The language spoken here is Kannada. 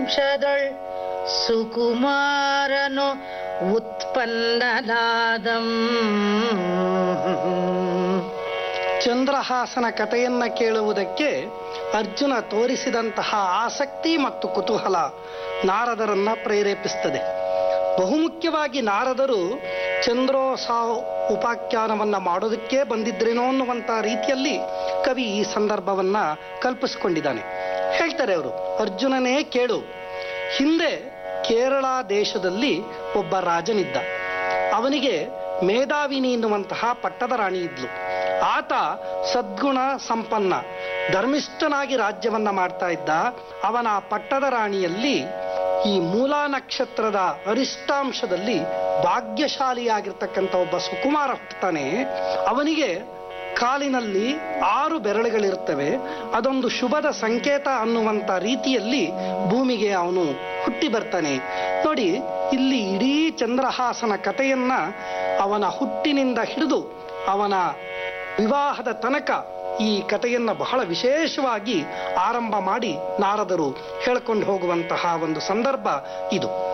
ವಂಶದೊಳ್ ಸುಕುಮಾರನು ಉತ್ಪನ್ನನಾದಂ ಚಂದ್ರಹಾಸನ ಕಥೆಯನ್ನ ಕೇಳುವುದಕ್ಕೆ ಅರ್ಜುನ ತೋರಿಸಿದಂತಹ ಆಸಕ್ತಿ ಮತ್ತು ಕುತೂಹಲ ನಾರದರನ್ನ ಪ್ರೇರೇಪಿಸ್ತದೆ ಬಹುಮುಖ್ಯವಾಗಿ ನಾರದರು ಚಂದ್ರೋತ್ಸವ ಉಪಾಖ್ಯಾನವನ್ನ ಮಾಡೋದಕ್ಕೆ ಬಂದಿದ್ರೇನೋ ಅನ್ನುವಂಥ ರೀತಿಯಲ್ಲಿ ಕವಿ ಈ ಸಂದರ್ಭವನ್ನ ಕಲ್ಪಿಸಿಕೊಂಡಿದ್ದಾನೆ ಹೇಳ್ತಾರೆ ಅವರು ಅರ್ಜುನನೇ ಕೇಳು ಹಿಂದೆ ಕೇರಳ ದೇಶದಲ್ಲಿ ಒಬ್ಬ ರಾಜನಿದ್ದ ಅವನಿಗೆ ಮೇಧಾವಿನಿ ಎನ್ನುವಂತಹ ಪಟ್ಟದ ರಾಣಿ ಇದ್ಲು ಆತ ಸದ್ಗುಣ ಸಂಪನ್ನ ಧರ್ಮಿಷ್ಠನಾಗಿ ರಾಜ್ಯವನ್ನ ಮಾಡ್ತಾ ಇದ್ದ ಅವನ ಪಟ್ಟದ ರಾಣಿಯಲ್ಲಿ ಈ ಮೂಲಾ ನಕ್ಷತ್ರದ ಅರಿಷ್ಟಾಂಶದಲ್ಲಿ ಭಾಗ್ಯಶಾಲಿಯಾಗಿರ್ತಕ್ಕಂಥ ಒಬ್ಬ ಸುಕುಮಾರ ಹುಟ್ಟುತ್ತಾನೆ ಅವನಿಗೆ ಕಾಲಿನಲ್ಲಿ ಆರು ಬೆರಳುಗಳಿರುತ್ತವೆ ಅದೊಂದು ಶುಭದ ಸಂಕೇತ ಅನ್ನುವಂಥ ರೀತಿಯಲ್ಲಿ ಭೂಮಿಗೆ ಅವನು ಹುಟ್ಟಿ ಬರ್ತಾನೆ ನೋಡಿ ಇಲ್ಲಿ ಇಡೀ ಚಂದ್ರಹಾಸನ ಕಥೆಯನ್ನ ಅವನ ಹುಟ್ಟಿನಿಂದ ಹಿಡಿದು ಅವನ ವಿವಾಹದ ತನಕ ಈ ಕಥೆಯನ್ನ ಬಹಳ ವಿಶೇಷವಾಗಿ ಆರಂಭ ಮಾಡಿ ನಾರದರು ಹೇಳ್ಕೊಂಡು ಹೋಗುವಂತಹ ಒಂದು ಸಂದರ್ಭ ಇದು